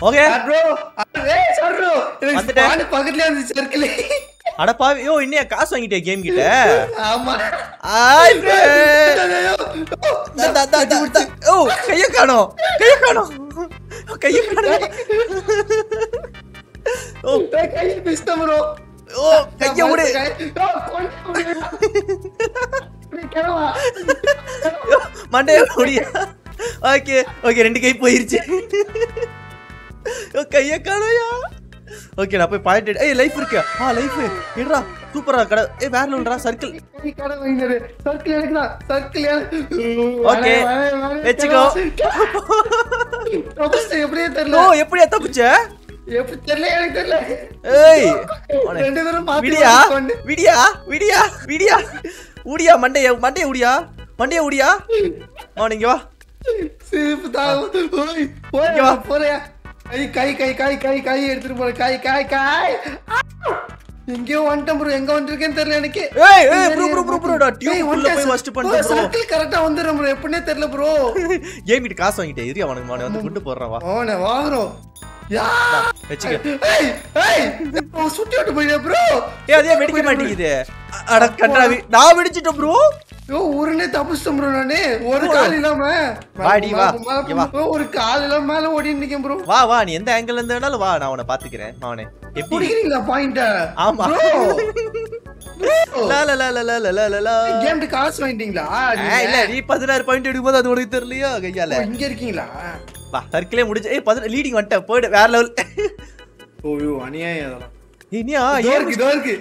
Okay bro ஏய் சர்ரு எனக்கு வந்துட்டேன். ஸ்பான் பக்கத்துல இருந்து சர்க்கிள் அட பாவி யோ இன்னைய காசு வாங்கிட்டே கேம் கிட்ட ஆமா ஆய் friend. தா, தா, தா, தா, தா. ஓ கைய காணோம் கைய காணோம் கைய காணோம் ஓ கை பிஸ்டம் ப்ரோ ஓ கைய விடு யோ, மண்டைய முடியா ஓகே ஓகே ரெண்டு கை போயிருச்சு யோ, கைய காணோயா ஓகே நான் போய் பாயிண்ட் ஏய் லைஃப் இருக்கு ஆ லைஃப் இருடா சூப்பரா கடை ஏய் வேற லெவல்டா சர்க்கிள் சர்க்கிள் எடுக்கலாம் சர்க்கிள் Okay. வெச்சுக்கோ. எப்படியே ஓ தெரியல எப்படியா தப்பிச்ச எப்படி தெரியல எனக்கு தெரியல ஏய் அவனை- ரெண்டு பேரும் மாத்தி விடியா மாத்தி கொண்டு விடியா விடியா விடியா உடியா மண்டைய மண்டைய உடியா மண்டைய உடியா அவன் இங்க வா சிரிப்பு தாங்க ஓய் ஓய் இங்க வா. போறியா கை கை கை கை கை கை எடுத்துட்டு போற கை கை கை எங்கேயோ வந்துட்டேன் ப்ரோ எங்க வந்திருக்கேன்னு தெரியல எனக்கு ஏய் ஏய் ப்ரோ ப்ரோ ப்ரோ ப்ரோ நான் டியூப் உள்ள போய் ஃபர்ஸ்ட் பண்ணிட்டேன் ப்ரோ சர்க்கிள் கரெக்டா வந்துடுறேன் ப்ரோ எப்படினே தெரியல ப்ரோ கேம் கிட்ட காசு வாங்கிட்டே இரு அவனுக்கு அவனை வந்து குண்டு போடுறான் வா அவனை வாங்குறோம் யா வெச்சுக்க ஏய் ஏய் அவன் சுட்டி விட்டு போயிடா ப்ரோ ஏய் அதே வெடிக்க மாட்டேங்குது அட கன்றாவி நான் வெடிச்சிட்டேன் ப்ரோ யோ உருனே தப்பிச்சிட்டேன் ப்ரோ நானு ஒரு கால் இல்லாம வாடி, வா. மேல இங்க வா. bro, ஒரு கால் இல்லாம மேல ஓடி நிக்கேன் ப்ரோ வா வா நீ எந்த ஆங்கிள் இருந்து வேணாலும் வா நான் உன்னை பாத்துக்கிறேன் அவனே எப்படி குடிக்கிறீங்களா பாயிண்ட ஆமா. ப்ரோ லா லா லா லா லா லா லா லா லா கேம் காசு வாங்கிட்டீங்களா ஆ, நீங்க? இல்ல நீ பதினாறு பாயிண்ட் எடுக்கும்போது அது உனக்கு தெரியலையா கையால ஓ, இங்க இருக்கீங்களா வா சர்க்கிளே முடிஞ்சு ஏய் பதின லீடிங் வந்துட்டேன் போயிடு வேற லெவல் ஓயோ அநியாயம் அதெல்லாம் இனியா இதோ ஏன் இருக்கு இதோ இருக்கு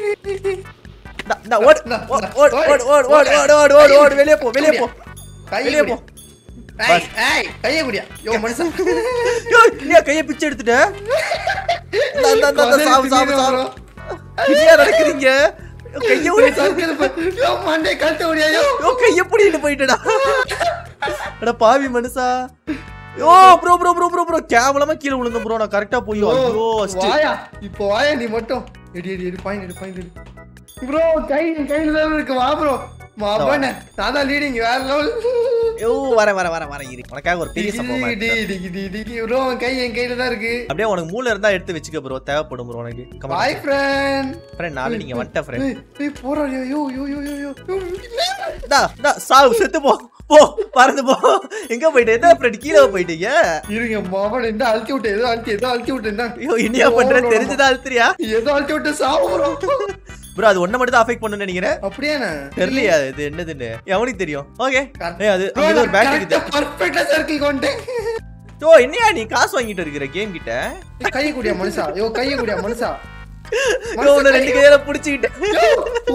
டா, டா, ஓடு டா, ஓடு டா, ஓடு ஓடு, ஓடு ஓடு ஓடு ஓடு ஓடு ஓடு ஓடு வெளியே போ வெளியே போ கையை வெளியே குடியா. போ ஏய், ஏய், கையை குடியா யோ மனுஷன் யோ நீ கையை பிச்சை எடுத்துட்ட இந்தா, இந்தா, இந்தா, இந்தா, சாவு சாவு சாவு இனியா நடக்குறீங்க யோ, கையை விடு சர்க்கிள் ப- யோ மண்டே கழட்ட முடியா யோ யோ கையை பிடிட்டு போயிட்டடா அட பாவி மனுஷா yo bro bro bro bro bro கேவலமா கீழே விழுந்த ப்ரோ நான் கரெக்டா போய் ஐயோ ஃபர்ஸ்ட் வாயா இப்போ வாயா நீ மட்டும் எடி எடி எடி பாயிண்ட் எடி பாயிண்ட் எடி ப்ரோ கை கையில தான் இருக்கு வா ப்ரோ வா பண்ண நான் தான் லீடிங் வேற லெவல் யோ வர வர வர வர இரு உனக்காக ஒரு பெரிய சம்பவம் டிகி டிகி டிகி டிகி ப்ரோ கை என் கையில தான் இருக்கு அப்படியே உனக்கு மூளை இருந்தா எடுத்து வச்சுக்க ப்ரோ தேவைப்படும் ப்ரோ உனக்கு கமா பாய் ஃப்ரெண்ட் ஃப்ரெண்ட் நாளை நீங்க வந்துட்ட ஃப்ரெண்ட் ஏய் ஏய் போறா யோ யோ யோ யோ யோ யோ டா டா சாவு செத்து போ போ பறந்து போ எங்க போயிட்டு என்ன ஃப்ரெண்ட் கீழே போயிட்டீங்க இருங்க மாவன் என்ன அழுத்தி விட்டு ஏதோ அழுத்தி ஏதோ அழுத்தி விட்டு என்ன ஐயோ இனியா பண்ற தெரிஞ்சுதான் அழுத்துறியா ஏதோ அழுத்தி விட்டு சாவு ப்ரோ ப்ரோ அது ஒண்ணு மட்டும் தான் அஃபெக்ட் பண்ணுன்னு நினைக்கிறேன் அப்படியாண்ணே தெரியலையா இது என்னதுன்னு எவனுக்கு தெரியும் ஓகே ஏய் அது அங்க ஏதோ ஒரு பேக் இருக்குது பர்ஃபெக்ட்டா சர்க்கிள் கொண்டேன் ஓ என்னையா நீ காசு வாங்கிட்டு இருக்கிற கேம் கிட்ட கையை குடியா மனுஷா யோ கையை குடியா மனுஷா யோ உன்னை ரெண்டு கையில புடிச்சுக்கிட்டேன்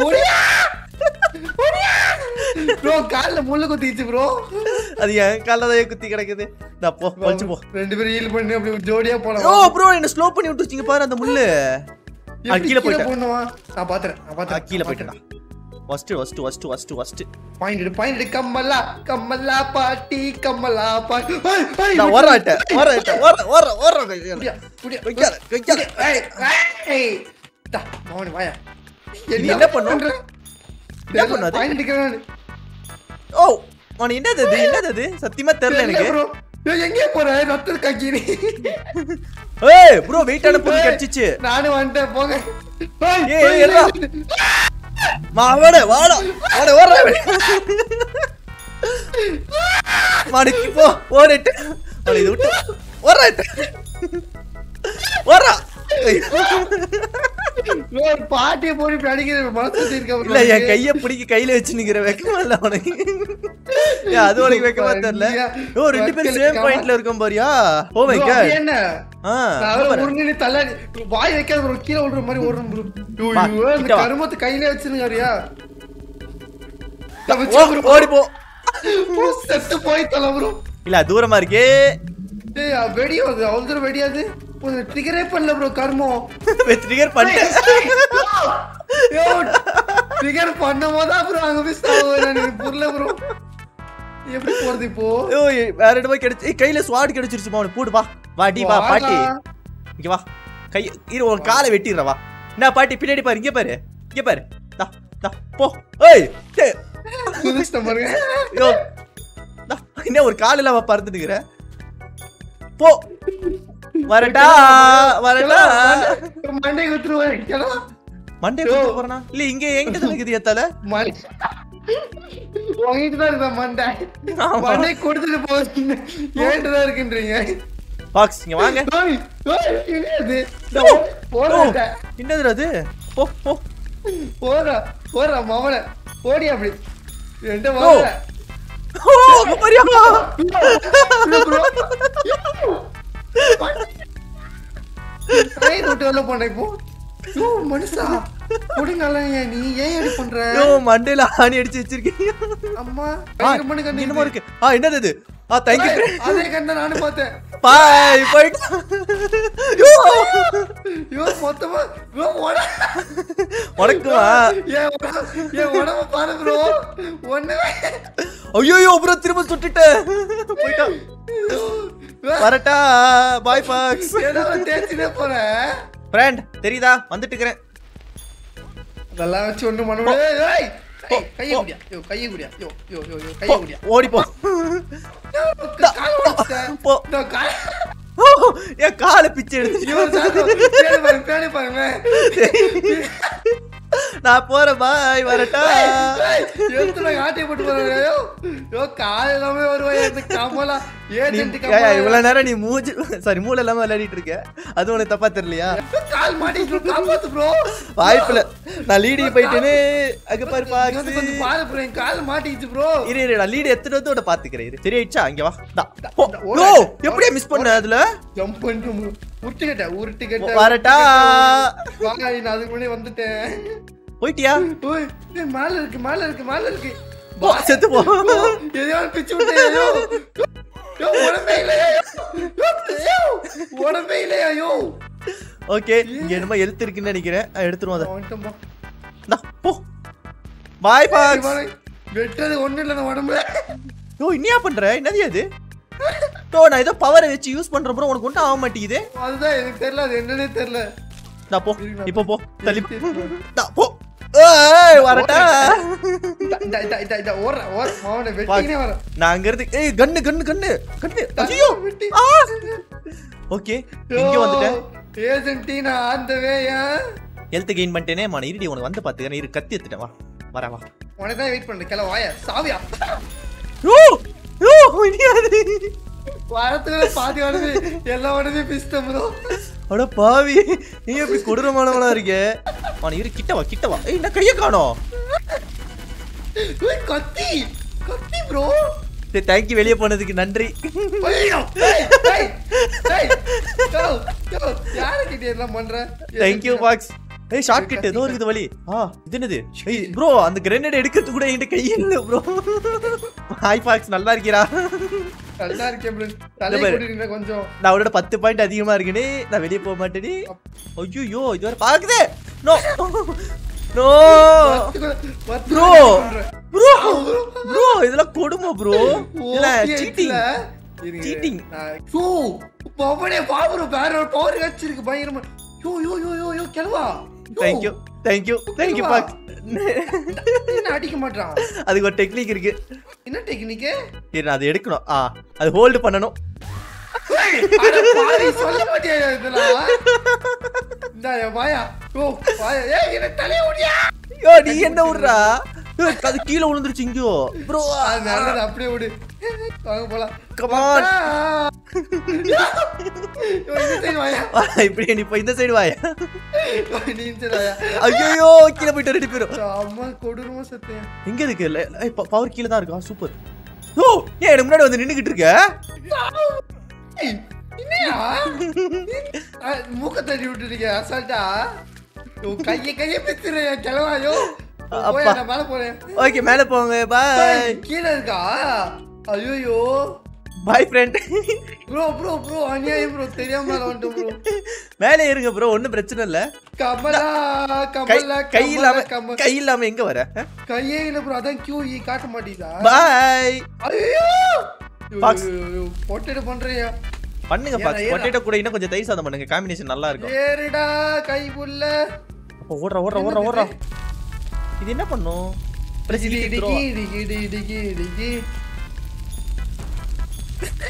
ப்ரோ கால்ல முள்ளு குத்திச்சு ப்ரோ அது என் காலில் தான் குத்தி கிடக்குது நான் போ வச்சு போ ரெண்டு பேரும் ஹீல் பண்ணி அப்படி ஜோடியா ஓ போலாம் ப்ரோ என்ன ஸ்லோ பண்ணி விட்டுருச்சிங்க பாரு அந்த முள்ளு ஆ, கீழே போயிட்டேன் போணுவா நான் பாத்துறேன் நான் ஆ, பாத்துறேன் கீழே போயிட்டேன் first first first first first point எடு பாயிண்ட் எடு கம்மலா கம்மலா பாட்டி கம்மலா பாட்டி ஏய், ஏய், நான் விட்டு- ஓரட்டேன் ஓரட்டேன் ஓர ஓர ஓர குடியா, குடியா, வைக்காத, வைக்காத. ஏய், ஏய். டா, மோனி, வாயா. நீ என்ன பண்ணு? பண்ற? என்ன பண்ணு அது? பாயிண்ட் எடுக்கிறேன் நானு. ஓ உனக்கு என்னது அது என்னது அது சத்தியமா தெரியல தெரியல எனக்கு bro. ஏய், எங்கே போற ரத்த காக்கி ஏய் ப்ரோ வெயிட்டான பொருள் கிடைச்சிச்சு நானும் வந்துட்டேன் போங்க ஏய், ஏய், ஏய், இருடா. மாவட வாடா வாட ஓடுற மாடிக்கு போ ஓடிட்டு அவனை இது விட்டு ஓடுறாட்டு ஓடுறா ஒரு பாட்டியை போய் இப்படி அடிக்கிற மனசு இருக்க இல்ல என் கைய பிடிக்க கையில வச்சு நிக்கிற வெக்கமா இல்ல உனக்கு ஏன் அது உனக்கு வெக்கமா தெரியல ஓ ரெண்டு பேரும் சேம் பாயிண்ட்ல இருக்கோம் பாரியா ஓ மை காட் என்ன ஆ நான் இங்க பாரு. ஒரு நிலை தள்ள வாய் வைக்காத ஒரு கீழே விடுற மாதிரி ஓடுறோம் bro. வா, ஐயோ, அந்த கிட்ட வா. கருமத்தை கையில வச்சிருக்காரியா ஓ, ஓடி போ செத்து போய் தலை ப்ரோ இல்ல தூரமா இருக்கே ஏய் வெடியாது அவ்வளவு தூரம் வெடியாது ட்ரிகரே பண்ணல ப்ரோ கர்மம் ட்ரிகர் பண்ணிட்டேன் ட்ரிகர் பண்ணும் போது அப்புறம் அங்க மிஸ் ஆகும் புரியல ப்ரோ எப்படி போறது இப்போ ஐயோ வேற இடமா கிடைச்சு ஏய், கையில ஸ்வாட் கிடைச்சிருச்சுமா அவனுக்கு போடு வா வா டி வா வாடா. பாட்டி இங்க வா கை இரு உன் காலை வெட்டிடுற வா என்ன பாட்டி பின்னாடி பாரு இங்க பாரு இங்க பாரு தா தா போ ஏய் டேய். குதிச்சிட்டேன் பாருங்க ஐயோ தா, என்ன ஒரு கால் இல்லாம பறந்துட்டுக்கிற போ வரட்டா வரட்டா மண்டை குத்துருவேன் கிளவா மண்டே கொடுத்து போறனா இல்ல இங்க என்கிட்ட தான் இருக்குது ஏத்தால மண்டை உங்ககிட்ட தான் இருக்கா மண்டை ஆமா. மண்டை கொடுத்துட்டு போகுது ஏன்ட்டு தான் இருக்குன்றீங்க பாக்ஸ் இங்க வாங்க ஓய், ஓய், என்னது? ஓ, போடா, என்னது அது போ போ போடா, போடா, மவனே. போடி அப்படி. என்கிட்ட ஓ. வாங்க. ஓ அங்க பாரியா இல்ல bro. சைடு விட்டு வெளில போனேன் இப்போ. யோ, மனுஷா கொடுங்கலையா நீ ஏன் இப்படி பண்ற யோ மண்டையில ஆணி அடிச்சு வச்சிருக்கீங்க அம்மா ஆ, பயங்கர மணி கண்ணு என்னமோ இருக்கு ஆ என்னது இது ஆ தேங்க் யூ ஏய், அதே கண்ணை நானும் பார்த்தேன் பாய் போயிட்டு யோ ஐயோ மொத்தமா bro, உட- உனக்குமா என் உடம்பு- என் உடம்ப பாரு ப்ரோ ஒண்ணுமே ஐயோ ப்ரோ திரும்ப சுட்டுட்டேன் போயிட்டான் வரட்டா பாய் பாக்ஸ் ஏதோ தேய்ச்சினே போறேன் ஃப்ரெண்ட் தெரியுதா வந்துட்டு இருக்கிறேன் அதெல்லாம் வச்சு ஒண்ணு பண்ண முடியாது ஏய், ஏய், கையை குடியா யோ கையை குடியா யோ யோ யோ யோ கையை குடியா ஓடி போ கால் உடைச்சிட்டேன். போ இதோ கால் என் காலை பிச்சு எடுத்து ஐயோ, சாக்கு. பேணி பாருங்க, பேணி பாருங்க. நான் போறேன் பாய் வரட்டா ஏய், எடுத்துட்டு ஆட்டி போட்டு போறாங்க. ஐயோ, ஐயோ, கால் எல்லாமே வருவாயா, இந்த கமலா, நீ ஏஜென்ட் ஏய், கமலா. இவ்வளவு நேரம் நீ மூஞ்சி சாரி மூளை இல்லாம விளையாடிட்டு இருக்க அது உனக்கு தப்பா தெரியலையா கால் மாட்டிக்கிட்டு bro, காப்பாத்து bro. வாய்ப்புல நான் லீடிங் போயிட்டேன்னு அங்க பாரு இங்க பாக்ஸ் வந்து கொஞ்சம் பாரு bro, என் கால் மாட்டிக்கிச்சு bro. இரு இரு நான் லீடு எடுத்துட்டு வந்து உன்னை பாத்துக்கிறேன் இரு சரி ஆயிடுச்சா இங்க வா தா போ இந்த ஓ ஓடு. எப்படியா மிஸ் பண்ண அதுல Jump பண்ணிட்டு மு- உருட்டுக்கிட்ட, உருட்டுக்கிட்ட, வரட்டா. உருட்டுக்கிட்ட. வாங்க, நான் அதுக்கு முன்னாடி வந்துட்டேன் போயிட்டியா ஓய், ஏய், மேல இருக்கு மேல இருக்கு மேல இருக்கு போ, செத்து போ ஐயோ, எதையோ பிச்சு விட்டேன், ஐயோ. ஐயோ, உடம்பே இல்லையா, ஐயோ. ஐயோ, உடம்பே இல்லையா, ஐயோ. ஓகே இங்க என்னமோ எழுத்து இருக்குன்னு நினைக்கிறேன் அஹ், எடுத்துருவோம் அதை வந்துட்டோம்பா. இந்தா, போ பாய் பாக்ஸ் இவனை வெட்டுறது ஒண்ணும் இல்ல நான் உடம்புல ஓ இன்னியா பண்ற என்னது அது ஓ நான் ஏதோ பவரை வச்சு யூஸ் பண்ற ப்ரோ உனக்கு ஒன்றும் ஆக மாட்டேங்குது அதுதான் எனக்கு தெரியல அது என்னன்னே தெரியல நான் போ இப்போ போ தள்ளி தா, போ ஏய் வரட்டா இந்தா, இந்தா, இந்தா, இந்தா, இந்தா, ஓடுறேன், ஓடுறேன். அவனை வெட்டிக்கினே வரேன். நான் அங்க இருந்து ஏய் கன்னு கன்னு கன்னு கன்னு ஐயோ வெட்டி. ஓகே இங்க வந்துட்டேன் ஐயோ, ஏஜென்டினா அந்த வேயா ஹெல்த் கெயின் பண்ணிட்டேனே மான இருடி உனக்கு வந்து பாத்துக்கிறேன் இரு கத்தி எடுத்துட்டேன் வா வரேன் வா உனக்கு தான் வெயிட் பண்றேன் கிள வாயா சாவியா ஓ ஓ இனியாது வரத்துக்குள்ள பாதி உடனே எல்லா உடனே பிஸ்டம் ப்ரோ அட பாவி நீ எப்படி கொடூரமானவனா இருக்க மான இரு கிட்ட வா கிட்ட வா ஏய் என்ன கைய காணோம் கத்தி கத்தி ப்ரோ சரி தேங்க்யூ வெளியே போனதுக்கு நன்றி ஐயோ ஏய், ஏய், ஏய், யோ, யோ, யாருக்கிட்ட எல்லாம் பண்ற தேங்க்யூ பாக்ஸ் ஏய் ஷார்ட் கட் ஏதோ இருக்குது வழி ஆ இது என்னது ஏய் ப்ரோ அந்த கிரனேட் எடுக்கிறது கூட என்கிட்ட கை இல்ல ப்ரோ ஹாய் பாக்ஸ் நல்லா இருக்கீரா நல்லா இருக்கேன் ப்ரோ தலை பாரு. கூட்டிட்டு கொஞ்சம் நான் அவரோட பத்து பாயிண்ட் அதிகமா இருக்குனே நான் வெளியே போக மாட்டேனே ஐயோ இது வரை பாக்குதே no no bro bro bro இதெல்லாம் கொடுமை ப்ரோ இல்ல சீட்டிங் Cheating. ஷோ பவனே பாபுரு வேற ஒரு பவர் வச்சிருக்கு பயங்கரமா yo yo yo yo yo கிளவா தேங்க்யூ தேங்க்யூ தேங்க்யூ பாக்ஸ் என்ன அடிக்க மாட்டான் அதுக்கு ஒரு டெக்னிக் இருக்கு என்ன டெக்னிக்கு இரு நான் அதை எடுக்கணும் ஆ அது ஹோல்டு பண்ணணும் சொல்ல மாட்டியா இதெல்லாம் இந்தா என் வாயா ஓ வாயா ஏய் என்ன தலைய ஓடியா யோ நீ என்ன விடுறா ஏய், அது கீழே விழுந்துருச்சு இங்கோ ப்ரோ அது நல்லது அப்படியே விடு வாங்க போலாம் கமான் யோ, இந்த சைடு வாயா இப்படி நீ போய் இந்த சைடு வாயா யோ, நீ இந்த சைடு வாயா ஐயோ கீழே போயிட்டு ரெண்டு பேரும் அம்மா கொடூரமா சத்தேன் எங்க இருக்கு பவர் கீழே தான் இருக்கா சூப்பர் ஓ ஏன் எனக்கு முன்னாடி வந்து நின்னுகிட்டு இருக்க ஏய், என்னையா அஹ், மூக்க தட்டி விட்டுருக்க அசால்ட்டா யோ, கைய கைய பிச்சுறையா கிளவாயோ போய் அப்பா. நான் மேல போறேன் ஓகே மேலே போங்க பாய் ஏய், கீழே இருக்கா ஐயோ boyfriend bro bro bro அநியாயம் ப்ரோ தெரியாம மேல வந்துட்டோம் ப்ரோ மேலே இருங்க ப்ரோ ஒன்றும் பிரச்சனை இல்லை கமலா கை கமலா கை கமலா இல்லாம கமலா கை இல்லாம எங்க வர கையே இல்ல ப்ரோ அதான் கியூ இ காட்ட மாட்டீதா பாய் ஐயோ Fox. பொட்டேட்டோ பண்றியா பண்ணுங்க ஏறா, பாக்ஸ் ஏறா. பொட்டேட்டோ கூட இன்னும் கொஞ்சம் தயிர் சாதம் பண்ணுங்க காம்பினேஷன் நல்லா இருக்கும் ஏறுடா கை புல்ல அப்போ ஓடுறா ஓடுறா ஓடுறா ஓடுறா இது என்ன பண்ணும் Press டிகி it, டிகி throw. டிகி டிகி டிகி டிகி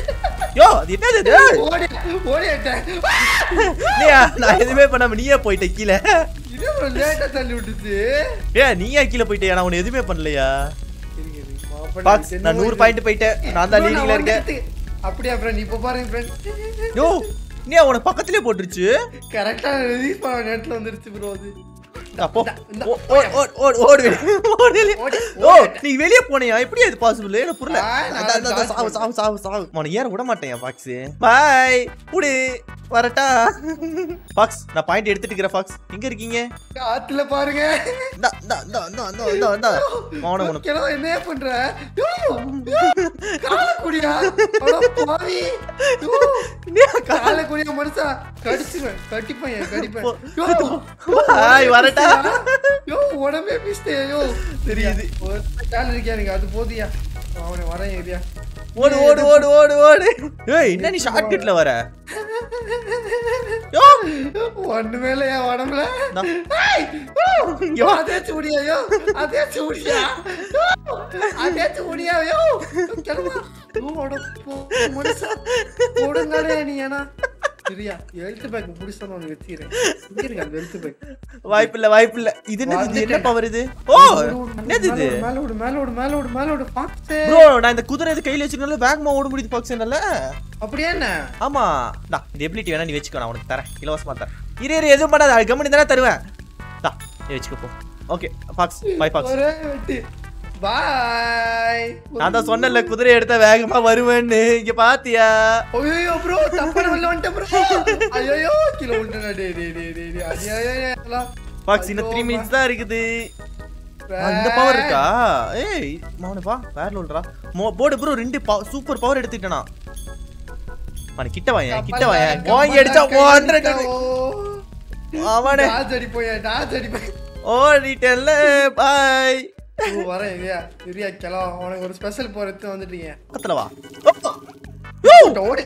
யோ அது என்னது இது ஓடி ஓடிட்டேன் நீயா நான் எதுவுமே பண்ணாம நீயே போயிட்ட கீழே இது ஒரு லேட்டா தள்ளி விட்டுச்சு ஏ நீயா கீழே போயிட்டியா நான் உன்னை எதுவுமே பண்ணலையா இருங்க, இருங்க. மாப்பா, பாக்ஸ் எனக்கு நான் என்னமோ நூறு இது- பாயிண்ட் போயிட்டேன் நான் தான் bro, லீடிங்ல இருக்கேன் வந்துட்டு- அப்படியா ஃப்ரெண்ட் இப்போ பாருங்க ஃப்ரெண்ட் யோ நீ உனக்கு பக்கத்துலயே போட்டுருச்சு கரெக்டா ரிலீஸ் பண்ண நேரத்துல வந்துருச்சு ப்ரோ அது அப்போ இந்த- இந்த- ஓ- ஓ- ஓ- ஓ- ஓடு வெளிய. ஓடு வெளிய. ஓடு, ஓ ஓடு. நீ வெளிய போனியா எப்படி அது பாசிபிள் எனக்கு புரியல ஆ, நான் அதான், அதான், dodge சாவு சாவு சாவு சாவு உன ஏற விட மாட்டேன் பாக்ஸ் பாய் புடி வரட்டா பாக்ஸ் நான் பாயிண்ட் எடுத்துட்டு இருக்கிறேன் பாக்ஸ் எங்க இருக்கீங்க காத்துல பாருங்க இந்தா இந்தா இந்தா இந்தா இந்தா இந்தா இந்தா அவன உனக்கு கிழவ என்ன பண்ற யோ, யோ, காலக்குடியா அட பாவி யோ, நீ கா- காலக்குடியா மனுஷா கடிச்சுவேன் கடிப்பேன் என் கடிப்பேன் யோ, பாய் வரட்டா யோ உடம்பே பிஸ்தே யோ தெரியுது. ஒரு கால் இருக்கியா எனக்கு அது போதியா அவனை வரேன் ஏரியா ஓடு ஓடு ஓடு ஓடு ஓடு ஏய் என்ன நீ ஷார்ட் கட்ல வர யோ ஒண்ணுமே இல்ல என் உடம்புல நான்- ஏய், யோ, இங்க வா. அதே சூடியா யோ அதே சூடியா யோ, அதே சூடியா யோ கிளம்பா யோ அட போ மனுஷா போடுங்களே நீ ஏனா சரியா எழுத்து பேக் புடிச்சு நான் உனக்கு வச்சிக்கிறேன் இங்க இருக்கு அந்த எழுத்து பேக் வாய்ப்பில்ல வாய்ப்பில்ல இது என்னது இது? என்ன பவர் இது ஓ என்னது இது மேல விடு மேல விடு மேல விடு மேல விடு பாக்ஸ் ப்ரோ நான் இந்த குதிரை இது கையில வச்சிருக்கனால வேகமா ஓட முடியுது பாக்ஸ் என்னால அப்படியே என்ன ஆமா டா இந்த எபிலிட்டி வேணா நீ வச்சுக்கோ நான் உனக்கு தரேன் இலவசமா தரேன் இரு இரு எதுவும் பண்ணாத அது கம்பெனி தானே தருவேன் டா நீ வச்சுக்கோ போ ஓகே பாக்ஸ் பை பாக்ஸ் ஒரே வெட்டு பாய் நான் தான் சொன்னேன்ல குதிரை எடுத்தா வேகமா வருவேன்னு இங்க பாத்தியா ஐயோ ப்ரோ தப்பான வல்ல வந்துட்டேன் ப்ரோ ஐயோ கிலோ விட்டேன் டே டே டே டே டே ஐயோ பாக்ஸ் இன்னும் த்ரீ மினிட்ஸ் தான் இருக்குது ஆ, இந்த பவர் இருக்கா ஏய் மவனே வா வேற லோல்றா போடு ப்ரோ ரெண்டு சூப்பர் பவர் எடுத்துட்டேனா அவன கிட்ட வாயேன் கிட்ட வாயேன் வாங்கி அடிச்சா ஹண்ட்ரட் அவனே டாஸ் அடி போய் டாஸ் அடி போய் ஓடிட்டேன்ல பாய் வரேன் இரியா இரியா கிளோ உனக்கு ஒரு ஸ்பெஷல் போர் எடுத்து வந்துட்டீங்க பக்கத்துல வா ஓ, யோ, ஓடி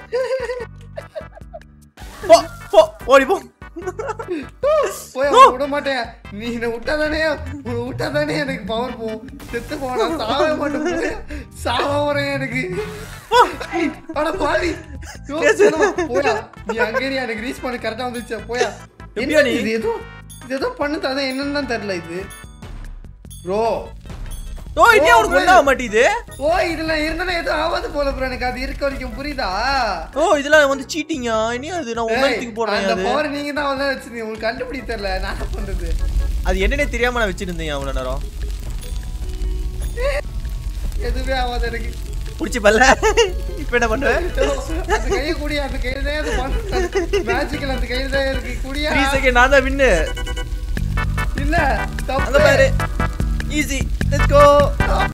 போ போ ஓடி போ போய் அவனை விட மாட்டேன் நீ என்ன விட்டாதானே உன்னை விட்டாதானே எனக்கு பவர் போகும் செத்து போனா சாவே மாட்டேன் போய் சாவ வரேன் எனக்கு ஐய், அட பாவி யோ, சொல்லுமா, போயா நீ அங்கே இரு, எனக்கு ரீச் பண்ண கரெக்டா வந்துச்சு போயா எப்படியா என்ன நீ? இது ஏதோ இது ஏதோ பண்ணுது அதான் என்னன்னு தான் தெரியல இது ப்ரோ ஓ இன்னும் அவனுக்கு ஒண்ணாக மாட்டேங்குது ஓ இதுல இருந்தா எதுவும் ஆகாது போல ப்ரோ எனக்கு அது இருக்க வரைக்கும் புரியுதா ஓ இதெல்லாம் வந்து சீட்டிங்கா இனியும் அது நான் உண்மைக்கு போடுறேன் அந்த அது பவர் நீங்க தான் வந்து வச்சிருந்தீங்க உங்களுக்கு கண்டுபிடிக்க தெரியல நான் என்ன பண்றது அது என்னன்னே தெரியாம நான் வச்சிருந்தேன் அவ்வளவு நேரம் எதுவுமே ஆகாது எனக்கு புடிச்சு பல்ல இப்ப என்ன பண்ற அந்த கையை குடியா அந்த கையில தான் அது பண்ணு மேஜிக்கல் அந்த கையில தான் இருக்கு குடியா த்ரீ செகண்ட் நான் தான் வின்னு இல்ல அங்க தப்பு பாரு ஈஸி லெட்ஸ் கோ